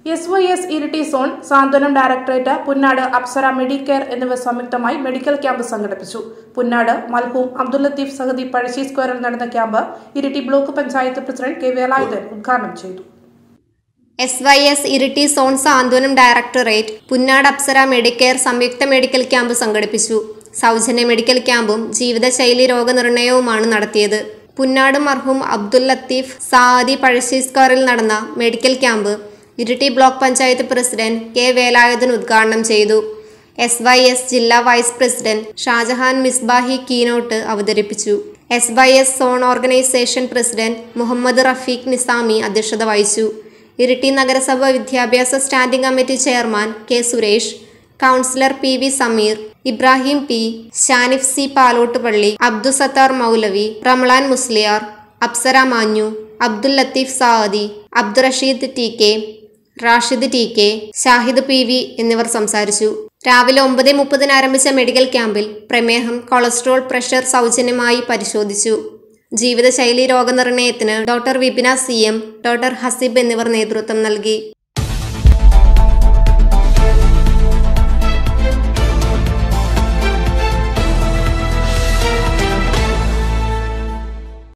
S Y S Iritty zone Santhwanam directorate Punnad Apsara medicare എന്നിവ സംയുക്തമായി medical camp സംഘടിപ്പിച്ചു പുന്നാട് മൽഹൂം അബ്ദുൽ ലത്തീഫ് സഹദി പഴശ്ശി സ്ക്വയറിൽ നടന്ന camp Iritty block panchayat president K Velayudhan ഉദ്ഘാടനം ചെയ്തു S Y S Iritty zone Santhwanam directorate Punnad Apsara medicare സംയുക്ത മെഡിക്കൽ ക്യാമ്പ് സംഘടിപ്പിച്ചു സൗജന്യ മെഡിക്കൽ ക്യാമ്പും ജീവിതശൈലി രോഗനിർണയവുമാണ് നടത്തിയത് പുന്നാട് മർഹൂം അബ്ദുൽ ലത്തീഫ് സാദി പഴശ്ശി സ്ക്വയറിൽ നടന്ന medical camp Iritty block panchayat president K Velayudhan ഉദ്ഘാടനം ചെയ്തു എസ് വൈ എസ് ജില്ലാ vice president Shajahan Misbahi keynote അവതരിപ്പിച്ചു S Y S zone organisation president Muhammad Rafeeq Nizami അധ്യക്ഷത വഹിച്ചു ഇരിട്ടി നഗരസഭ വിദ്യാഭ്യാസ standing committee chairman K Suresh councillor P V Sameer Ibrahim P Shanif C Palottupalli Abdussattar Moulavi Ramlan Musliyar Apsara മാഞ്ഞു Abdul Latheef Saadi Abdurasheed T K Rashid T K Shahid P V എന്നിവർ സംസാരിച്ചു രാവിലെ ഒമ്പത് മുപ്പതിന് ആരംഭിച്ച മെഡിക്കൽ ക്യാമ്പിൽ പ്രമേഹം കൊളസ്ട്രോൾ പ്രഷർ സൗജന്യമായി പരിശോധിച്ചു ജീവിതശൈലി രോഗനിർണയത്തിന് doctor Vipina C M doctor Haseeb എന്നിവർ നേതൃത്വം നൽകി